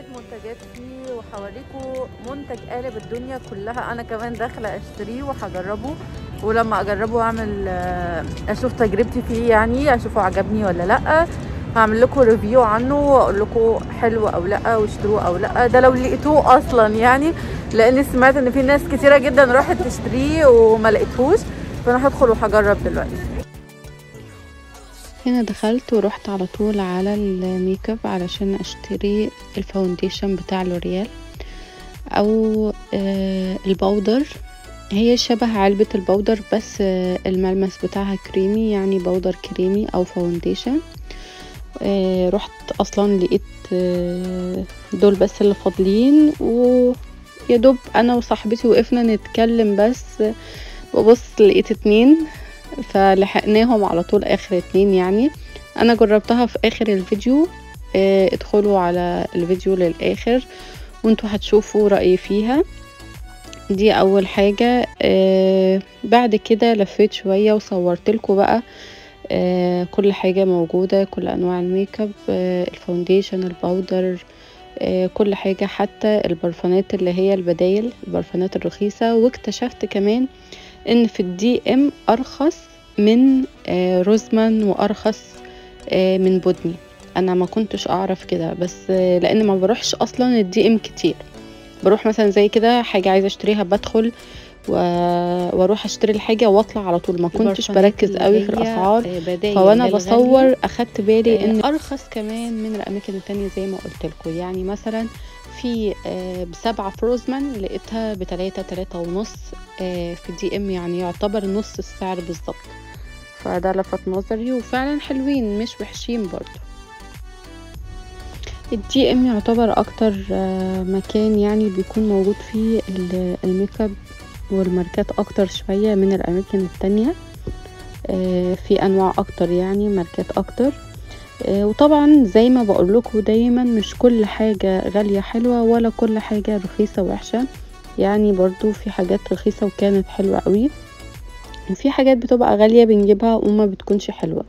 منتجات فيه وهوريكم منتج قالب الدنيا كلها انا كمان داخله اشتريه وهجربه ولما اجربه اعمل آه، اشوف تجربتي فيه يعني اشوفه عجبني ولا لا هعمل لكم ريفيو عنه واقول لكم حلو او لا واشتروه او لا ده لو لقيتوه اصلا يعني لاني سمعت ان في ناس كتيره جدا راحت تشتريه وما لقيتهوش فانا هدخل وهجرب دلوقتي هنا دخلت ورحت على طول على الميك اب علشان اشتري الفاونديشن بتاع لوريال او آه، البودر هي شبه علبة البودر بس آه، الملمس بتاعها كريمي يعني بودر كريمي او فاونديشن آه، رحت اصلا لقيت آه، دول بس اللي فاضلين ويا دوب انا وصاحبتي وقفنا نتكلم بس ببص لقيت اتنين فلحقناهم على طول اخر اتنين يعني انا جربتها في اخر الفيديو آه، ادخلوا على الفيديو للاخر وانتوا هتشوفوا رأيي فيها دي اول حاجة آه، بعد كده لفيت شوية وصورت لكم بقى آه، كل حاجة موجودة كل انواع الميك اب آه، الفاونديشن الباودر آه، كل حاجة حتى البرفانات اللي هي البدايل البرفانات الرخيصة واكتشفت كمان ان في الدي ام ارخص من آه، روزمان وارخص آه، من بودني انا ما كنتش اعرف كده بس آه، لان ما بروحش اصلا الدي ام كتير بروح مثلا زي كده حاجه عايزه اشتريها بدخل و... واروح اشتري الحاجه واطلع على طول ما كنتش البرفانات بركز اللي قوي في هي، الاسعار آه، بدايل فوانا للغالية. بصور اخدت بالي آه، ان ارخص كمان من الاماكن التانية زي ما قلت لكم يعني مثلا في آه، بسبعة في روزمان لقيتها بتلاتة تلاتة ونص آه، في دي ام يعني يعتبر نص السعر بالظبط فده لفت نظري وفعلا حلوين مش وحشين برضو الدي ام يعتبر اكتر آه، مكان يعني بيكون موجود فيه ال- الميك اب والماركات اكتر شوية من الاماكن التانية آه، في انواع اكتر يعني ماركات اكتر آه، وطبعا زي ما بقول لكم دايما مش كل حاجة غالية حلوة ولا كل حاجة رخيصة وحشة يعني برضو في حاجات رخيصة وكانت حلوة قوي وفي حاجات بتبقى غالية بنجيبها وما بتكونش حلوة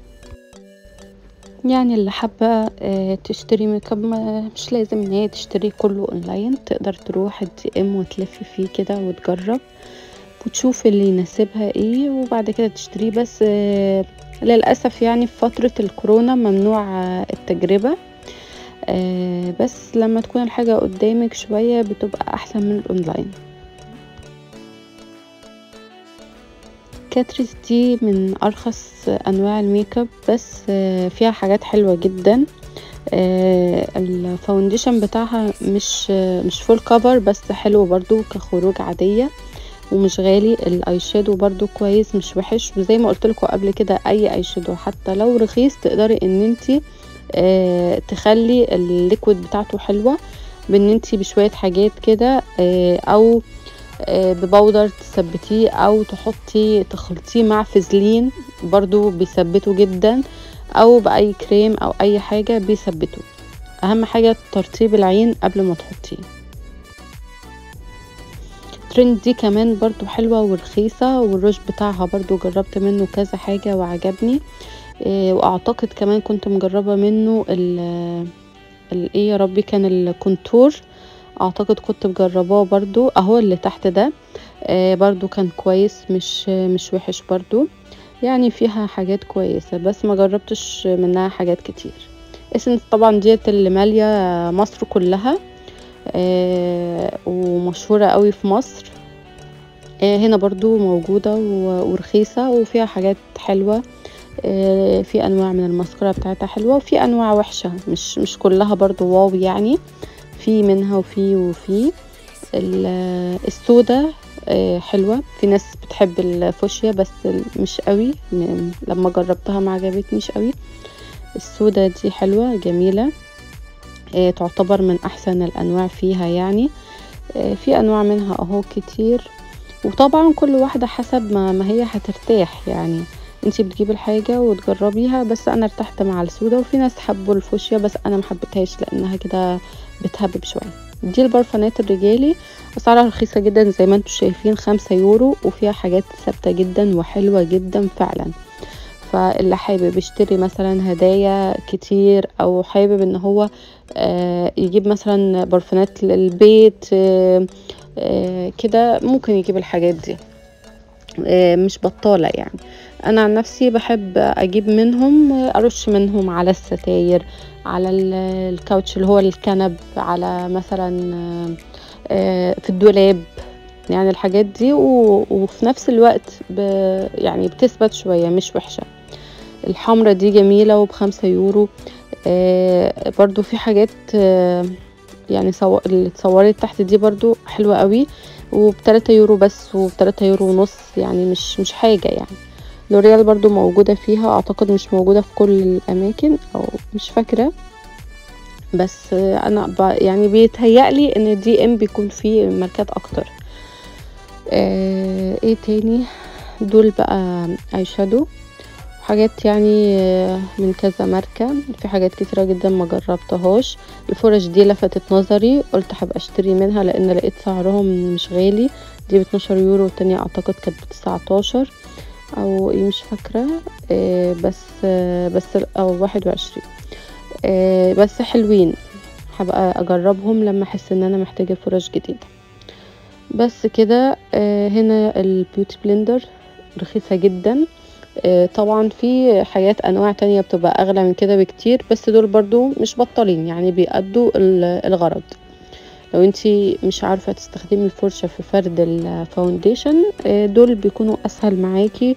يعني اللي حابة آه، تشتري ميك اب ما- مش لازم ان هي تشتري كله اونلاين تقدر تروح الدي ام وتلف فيه كده وتجرب وتشوف اللي يناسبها ايه وبعد كده تشتريه بس آه، للأسف يعني في فترة الكورونا ممنوع آه، التجربة آه، بس لما تكون الحاجة قدامك شوية بتبقى أحسن من الأونلاين كاتريس دي من أرخص أنواع الميك اب بس آه، فيها حاجات حلوة جدا آه، الفاونديشن بتاعها مش آه، مش فول كفر بس حلو برضو كخروج عادية ومش غالي الاي شادو برضو كويس مش وحش وزي ما قلت لكم قبل كده اي اي شادو حتى لو رخيص تقدري ان انت آه تخلي الليكويد بتاعته حلوة بان انت بشوية حاجات كده آه او آه ببودر تثبتيه او تحطي تخلطيه مع فازلين برضو بيثبته جدا او باي كريم او اي حاجة بيثبته اهم حاجة ترطيب العين قبل ما تحطيه ترند دي كمان برضو حلوة ورخيصة والروج بتاعها برضو جربت منه كذا حاجة وعجبني إيه واعتقد كمان كنت مجربة منه ال ال- ايه يا ربي كان الكونتور اعتقد كنت مجرباه برضو اهو اللي تحت ده آه برضو كان كويس مش مش وحش برضو يعني فيها حاجات كويسة بس ما جربتش منها حاجات كتير اسنس طبعا ديت اللي مالية مصر كلها آه ومشهورة قوي في مصر آه هنا برضو موجودة و- ورخيصة وفيها حاجات حلوة آه في انواع من الماسكارا بتاعتها حلوة وفي انواع وحشة مش مش كلها برضو واو يعني في منها وفي وفي ال- السودا آه، حلوة في ناس بتحب الفوشيا بس مش قوي م- لما جربتها ما عجبتنيش قوي السودا دي حلوة جميلة آه، تعتبر من احسن الانواع فيها يعني آه، في انواع منها اهو كتير وطبعا كل واحدة حسب ما, ما هي هترتاح يعني انتي بتجيبي الحاجة وتجربيها بس انا ارتحت مع السودا وفي ناس حبوا الفوشيا بس انا محبتهاش لانها كده بتهبب شوية دي البرفانات الرجالي اسعارها رخيصة جدا زي ما انتم شايفين خمسة يورو وفيها حاجات ثابتة جدا وحلوة جدا فعلا فاللي حابب يشتري مثلا هدايا كتير او حابب ان هو آه يجيب مثلا برفانات للبيت آه آه كده ممكن يجيب الحاجات دي آه مش بطالة يعني انا عن نفسي بحب اجيب منهم آه، ارش منهم على الستاير على ال- الكاوتش اللي هو الكنب على مثلا آه، آه، في الدولاب يعني الحاجات دي و... وفي نفس الوقت ب... يعني بتثبت شوية مش وحشة الحمرة دي جميلة وبخمسة يورو آه برضو في حاجات آه يعني صو... اللي اتصورت تحت دي برضو حلوة قوي وبتلاتة يورو بس وبتلاتة يورو ونص يعني مش مش حاجة يعني لوريال برضو موجودة فيها اعتقد مش موجودة في كل الاماكن او مش فاكرة بس آه، انا ب... يعني بيتهيألي ان دي ام بيكون فيه ماركات اكتر آه ايه تاني دول بقى اي شادو حاجات يعني آه، من كذا ماركة في حاجات كتيرة جدا ما جربتهاش الفرش دي لفتت نظري قلت هبقى اشتري منها لان لقيت سعرهم مش غالي دي ب 12 يورو والتانية اعتقد كانت ب 19 او ايه مش فاكرة آه بس آه بس او 21 آه بس حلوين هبقى اجربهم لما احس ان انا محتاجة فرش جديدة بس كده آه هنا البيوتي بلندر رخيصة جدا آه طبعا في حاجات انواع تانية بتبقى اغلى من كده بكتير بس دول برضو مش بطالين يعني بيأدوا ال- الغرض لو انتي مش عارفة تستخدمي الفرشة في فرد الفاونديشن آه دول بيكونوا اسهل معاكي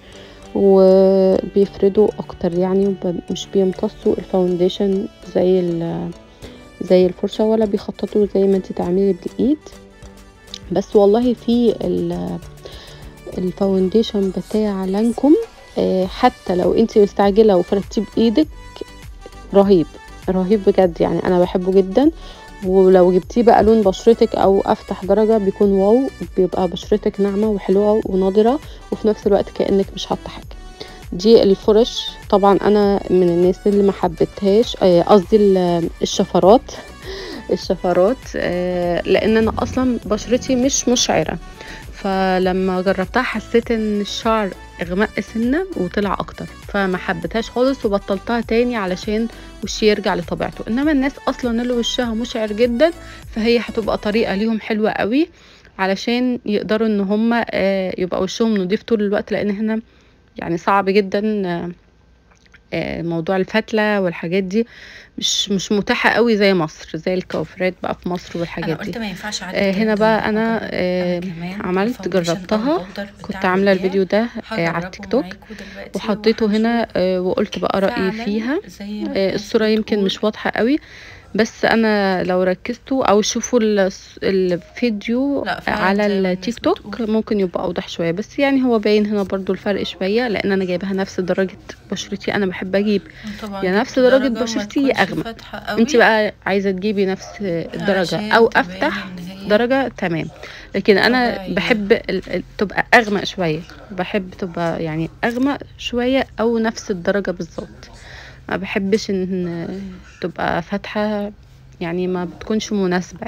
وبيفردوا اكتر يعني وب- مش بيمتصوا الفاونديشن زي ال- زي الفرشة ولا بيخططوا زي ما انتي تعملي بالايد بس والله في ال- الفاونديشن بتاع لانكوم آه، حتى لو انت مستعجله وفردتيه بايدك رهيب رهيب بجد يعني انا بحبه جدا ولو جبتيه بقى لون بشرتك او افتح درجه بيكون واو بيبقى بشرتك ناعمه وحلوه ونضره وفي نفس الوقت كانك مش حاطه حاجه دي الفرش طبعا انا من الناس اللي ما حبيتهاش آه، قصدي ال- الشفرات الشفرات آه، لان انا اصلا بشرتي مش مشعره فلما جربتها حسيت ان الشعر اغمق سنه وطلع اكتر فما حبيتهاش خالص وبطلتها تاني علشان وشي يرجع لطبيعته انما الناس اصلا اللي وشها مشعر جدا فهي هتبقى طريقه ليهم حلوه قوي علشان يقدروا ان هم يبقى وشهم نضيف طول الوقت لان هنا يعني صعب جدا آه، آه، موضوع الفتله والحاجات دي مش مش متاحه قوي زي مصر زي الكوافيرات بقى في مصر انا والحاجات قلت دي ما ينفعش اعدي آه، الكلام هنا ده بقى من انا الموضوع. آه، كمان عملت الفاونديشن أو جربتها البودر كنت بتاع عامله لوريال الفيديو ده آه، على هجربه التيك توك معاكم دلوقتي وحطيته هنا وهنشوف آه، وقلت بقى رايي فعلا فيها زي ما آه، الناس الصورة يمكن بتقول. مش واضحة قوي بس انا لو ركزتوا او شوفوا الس- الفيديو لا، فعلا على زي ما الناس التيك توك بتقول. ممكن يبقى اوضح شوية بس يعني هو باين هنا برضو الفرق شوية لان انا جايبها نفس درجة بشرتي انا بحب اجيب طبعا يا نفس جبت درجة درجة ما بشرتي يا تكونش اغمق فاتحة قوي انت بقى عايزة تجيبي نفس الدرجة علشان او تبين افتح إن هي درجة تمام لكن انا طبيعية. بحب ال- ال- تبقى اغمق شوية بحب تبقى يعني اغمق شوية او نفس الدرجة بالظبط ما بحبش ان تبقى فاتحة يعني ما بتكونش مناسبة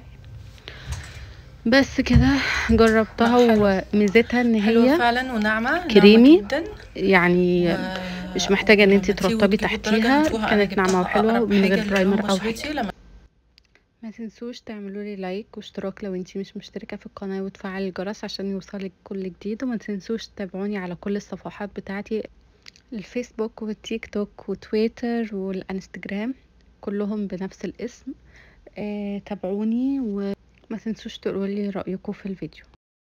بس كده جربتها لا، حلو. وميزتها ان حلوة هي فعلا وناعمة ناعمة كريمي. جدا يعني و- مش محتاجة ان انت ولما تيجوا ترطبي تجيبوا الدرجة تحتيها هتشوفوها أنا كانت جبتها ناعمة وحلوة أقرب من حاجة غير للون برايمر او بشرتي حاجة لما ما تنسوش تعملوا لي لايك واشتراك لو انتي مش مشتركة في القناة وتفعلي الجرس عشان يوصلك كل جديد وما تنسوش تتابعوني على كل الصفحات بتاعتي الفيسبوك والتيك توك وتويتر والانستجرام كلهم بنفس الاسم آه تابعوني وما تنسوش تقولوا لي رأيكم في الفيديو